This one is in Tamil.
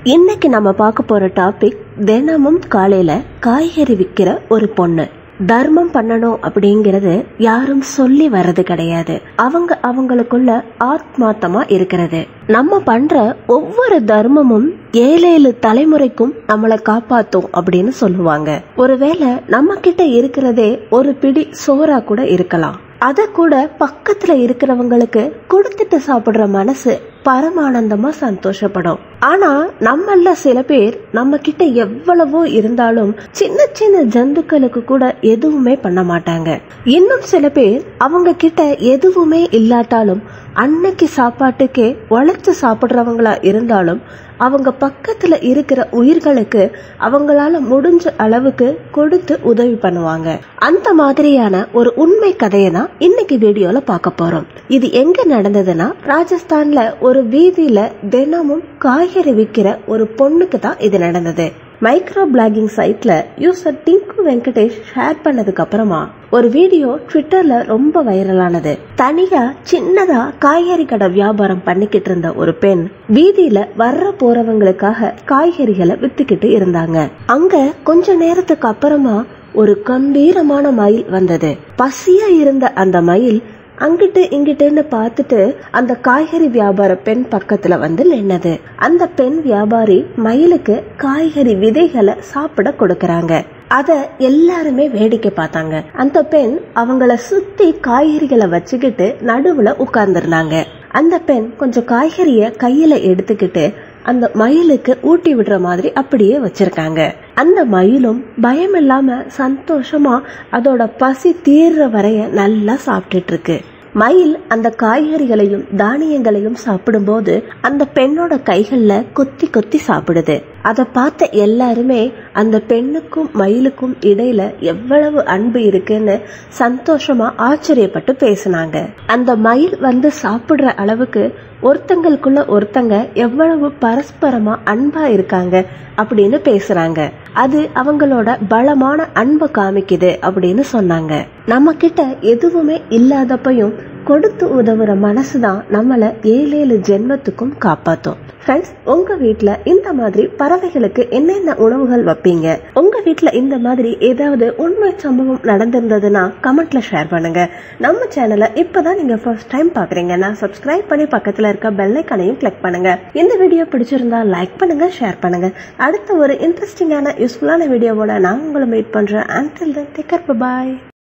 இன்னைக்கு நம்ம பார்க்க போற டாபிக் தினமும் காலையில காய்கறி விற்கிற ஒரு பொண்ணு தர்மம் பண்ணணும் அப்படிங்கறது யாரும் சொல்லி வர்றது கிடையாது அவங்க அவங்களுக்குள்ள ஆத்மார்த்தமா இருக்கிறது நம்ம பண்ற ஒவ்வொரு தர்மமும் ஏழு ஏழு தலைமுறைக்கும் நம்மளை காப்பாத்தும் அப்படின்னு சொல்லுவாங்க ஒருவேளை நம்ம கிட்ட இருக்கிறதே ஒரு பிடி சோறா கூட இருக்கலாம் அத கூட பக்கத்துல இருக்கிறவங்களுக்கு கொடுத்துட்டு சாப்பிடுற மனசு பரமானந்தமா சந்தோஷப்படும் ஆனா நம்மள சில பேர் நம்ம கிட்ட எவ்வளவோ இருந்தாலும் சின்ன சின்ன ஜந்துக்களுக்கு கூட எதுவுமே பண்ண மாட்டாங்க இன்னும் சில பேர் அவங்க கிட்ட எதுவுமே இல்லாட்டாலும் அன்னைக்கு சாப்பாட்டுக்கே உழைச்சு சாப்பிடுறவங்களா இருந்தாலும் அவங்க பக்கத்துல இருக்கிற உயிர்களுக்கு அவங்களால முடிஞ்ச அளவுக்கு கொடுத்து உதவி பண்ணுவாங்க அந்த மாதிரியான ஒரு உண்மை கதையை தான் இன்னைக்கு வீடியோல பார்க்க போறோம் இது எங்க நடந்ததுன்னா ராஜஸ்தான்ல ஒரு வீதியில தினமும் காய்கறி விற்கிற ஒரு பொண்ணுக்கு தான் இது நடந்தது மைக்ரோ பிளாகிங் சைட்ல யூசர் டிங்கு வெங்கடேஷ் ஷேர் பண்ணதுக்கு அப்புறமா ஒரு வீடியோ ட்விட்டர்ல ரொம்ப வைரலானது தனியா சின்னதா காய்கறி கடை வியாபாரம் பண்ணிக்கிட்டு இருந்த ஒரு பெண் வீதியில வர்ற போறவங்களுக்காக காய்கறிகளை வித்துக்கிட்டு இருந்தாங்க அங்க கொஞ்ச நேரத்துக்கு அப்புறமா ஒரு கம்பீரமான மயில் வந்தது பசியா இருந்த அந்த மயில் அங்கிட்டு இங்கிட்டுன்னு பார்த்துட்டு அந்த காய்கறி வியாபார பெண் பக்கத்துல வந்து நின்னது அந்த பெண் வியாபாரி மயிலுக்கு காய்கறி விதைகளை சாப்பிட கொடுக்கறாங்க அத எல்லாருமே வேடிக்கை பார்த்தாங்க அந்த பெண் அவங்கள சுத்தி காய்கறிகளை வச்சுக்கிட்டு நடுவுல உட்கார்ந்துருந்தாங்க அந்த பெண் கொஞ்சம் காய்கறிய கையில எடுத்துக்கிட்டு அந்த மயிலுக்கு ஊட்டி விடுற மாதிரி அப்படியே வச்சிருக்காங்க அந்த மயிலும் பயம் இல்லாம சந்தோஷமா அதோட பசி தீர்ற வரைய நல்லா சாப்பிட்டுட்டு இருக்கு மயில் அந்த காய்கறிகளையும் தானியங்களையும் சாப்பிடும்போது அந்த பெண்ணோட கைகள்ல கொத்தி கொத்தி சாப்பிடுது அதை பார்த்த எல்லாருமே அந்த பெண்ணுக்கும் மயிலுக்கும் இடையில எவ்வளவு அன்பு இருக்குன்னு சந்தோஷமா ஆச்சரியப்பட்டு பேசினாங்க அந்த மயில் வந்து சாப்பிடுற அளவுக்கு ஒருத்தங்களுக்குள்ள ஒருத்தங்க எவ்வளவு பரஸ்பரமா அன்பா இருக்காங்க அப்படின்னு பேசுறாங்க அது அவங்களோட பலமான அன்பை காமிக்குது அப்படின்னு சொன்னாங்க நம்ம கிட்ட எதுவுமே இல்லாதப்பையும் கொடுத்து உதவுற மனசுதான் நம்மள ஏழு ஏழு ஜென்மத்துக்கும் காப்பாத்தும் ஃப்ரெண்ட்ஸ் உங்க வீட்ல இந்த மாதிரி பறவைகளுக்கு என்னென்ன உணவுகள் வைப்பீங்க உங்க வீட்ல இந்த மாதிரி ஏதாவது உண்மை சம்பவம் நடந்திருந்ததுன்னா கமெண்ட்ல ஷேர் பண்ணுங்க நம்ம சேனலை இப்பதான் நீங்க ஃபர்ஸ்ட் டைம் பாக்குறீங்கன்னா சப்ஸ்கிரைப் பண்ணி பக்கத்துல இருக்க பெல் ஐக்கனையும் கிளிக் பண்ணுங்க இந்த வீடியோ பிடிச்சிருந்தா லைக் பண்ணுங்க ஷேர் பண்ணுங்க அடுத்த ஒரு இன்ட்ரெஸ்டிங்கான யூஸ்ஃபுல்லான வீடியோவோட நான் உங்களை மீட் பண்றேன் அண்டில் தென் டேக்கர் பாய்